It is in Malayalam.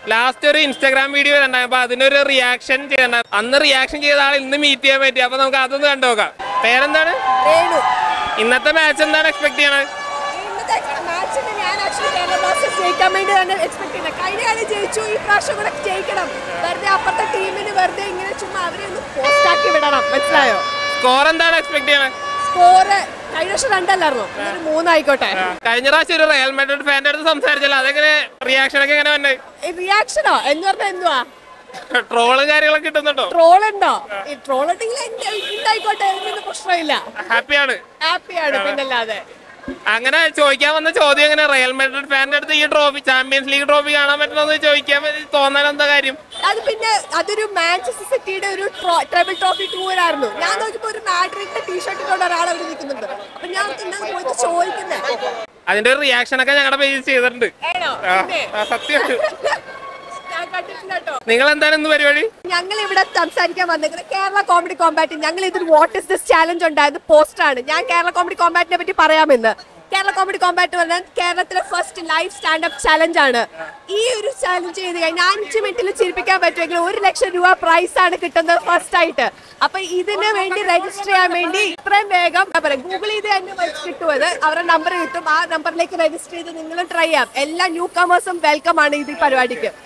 ലാസ്റ്റ് ഒരു ഇൻസ്റ്റാഗ്രാം വീഡിയോ ഉണ്ടായപ്പോ അതിനൊരു റിയാക്ഷൻ ചെയ്യണ്ട അന്ന് റിയാക്ഷൻ ചെയ്ത ആൾ ഇന്ന് മീറ്റ് ചെയ്യാൻ പറ്റി അപ്പൊ നമുക്ക് അതൊന്ന് കണ്ടു നോക്കാം പേരെന്താണ് രേണു ഇന്നത്തെ മാച്ച് എന്താണ് എക്സ്പെക്ട് ചെയ്യണത് ഇന്നത്തെ മാച്ചിന് ഞാൻ ആക്ച്വലി കേരള ബ്ലാസ്റ്റേഴ്സ് ജയിക്കാൻ വേണ്ടി തന്നെ എക്സ്പെക്ട് ചെയ്യുന്നത് കഴിഞ്ഞ കളി ജയിച്ചു ഈ പ്രാവശ്യം കൂടെ ജയിക്കണം വെറുതെ അപ്പുറത്തെ ടീമിന് വെറുതെ ഇങ്ങനെ ചുമ്മാ അവരെ ഒന്ന് പോസ്റ്റ് ആക്കി വിടണം മനസ്സിലായോ സ്കോർ എന്താണ് എക്സ്പെക്ട് ചെയ്യണത് സ്കോറ് കഴിഞ്ഞ വർഷം രണ്ടല്ലായിരുന്നോ ഇതൊരു മൂന്നായിക്കോട്ടെ കഴിഞ്ഞ പ്രാവശ്യം ഒരു റയൽ മെഡ്രിഡ് ഫാൻ്റെ അടുത്ത് സംസാരിച്ചല്ലോ അതെങ്ങനെ റിയാക്ഷൻ ഒക്കെ എങ്ങനെ വന്നെ റിയാക്ഷനോ എന്ന് പറഞ്ഞാൽ എന്തുവാ ട്രോളും കാര്യങ്ങളൊക്കെ കിട്ടുന്നുണ്ടോ ട്രോൾ ഉണ്ടോ ഈ ട്രോൾ ഉണ്ടെങ്കിൽ എന്റെ ഉണ്ടായിക്കോട്ടെ അതിനൊന്നും പ്രശ്നമില്ല ഹാപ്പിയാണ് ഹാപ്പിയാണ് പിന്നല്ലാതെ അങ്ങനെ ചോദിക്കാൻ വന്ന ചോദ്യം എങ്ങനെ റയൽ മെഡ്രിഡ് ഫാൻ്റെ അടുത്ത് ഈ ട്രോഫി ചാമ്പ്യൻസ് ലീഗ് ട്രോഫി കാണാൻ പറ്റണമെന്ന് ചോദിക്കാൻ വേണ്ടി തോന്നാൻ എന്താ കാര്യം അത് പിന്നെ അതൊരു മാഞ്ചസ്റ്റർ സിറ്റിയുടെ ഒരു ട്രബിൾ ട്രോഫി ടൂർ ആയിരുന്നു ഞാൻ നോക്കിയപ്പോ ഒരു മാഡ്രിഡിന്റെ ടീഷർട്ട് ഇട്ടുകൊണ്ട് ഒരാൾ അവിടെ നിൽക്കുന്നുണ്ട് അപ്പൊ ഞാൻ പിന്നെ പോയിട്ട് ചോദിക്കുന്നേ അതിന്റെ ഒരു റിയാക്ഷൻ ഒക്കെ ഞങ്ങളുടെ പേജിൽ ചെയ്തിട്ടുണ്ട് ഏണോ ആ, പിന്നെ? ആ, സത്യമായിട്ട് ഞാൻ കണ്ടിട്ടില്ല കേട്ടോ നിങ്ങൾ എന്താണ് ഇന്ന് പരിപാടി ഞങ്ങൾ ഇവിടെ സംസാരിക്കാൻ വന്നിരിക്കുന്നത് കേരള കോമഡി കോമ്പാറ്റ് ഞങ്ങൾ ഇതൊരു വാട്ട് ഇസ് ദിസ് ചാലഞ്ച് ഉണ്ടായത് പോസ്റ്ററാണ് ഞാൻ കേരള കോമഡി കോമ്പാറ്റിനെ പറ്റി പറയാമെന്ന് കേരള കോമഡി കോമ്പാറ്റ് പറഞ്ഞാൽ കേരളത്തിലെ ഫസ്റ്റ് ലൈവ് സ്റ്റാൻഡപ്പ് ചലഞ്ച് ആണ് ഈ ഒരു ചലഞ്ച് ചെയ്ത് കഴിഞ്ഞാൽ അഞ്ച് മിനിറ്റിൽ ചിരിപ്പിക്കാൻ പറ്റുമെങ്കിൽ ഒരു ലക്ഷം രൂപ പ്രൈസ് ആണ് കിട്ടുന്നത് ഫസ്റ്റ് ആയിട്ട് അപ്പൊ ഇതിന് വേണ്ടി രജിസ്റ്റർ ചെയ്യാൻ വേണ്ടി ഇത്രയും വേഗം എന്താ പറയാ ഗൂഗിൾ ചെയ്ത് തന്നെ വച്ച് കിട്ടുമത് അവരുടെ നമ്പർ കിട്ടും ആ നമ്പറിലേക്ക് രജിസ്റ്റർ ചെയ്ത് നിങ്ങൾ ട്രൈ ചെയ്യാം എല്ലാ ന്യൂ കമേഴ്സും വെൽക്കം ആണ് ഇത് ഈ പരിപാടിക്ക്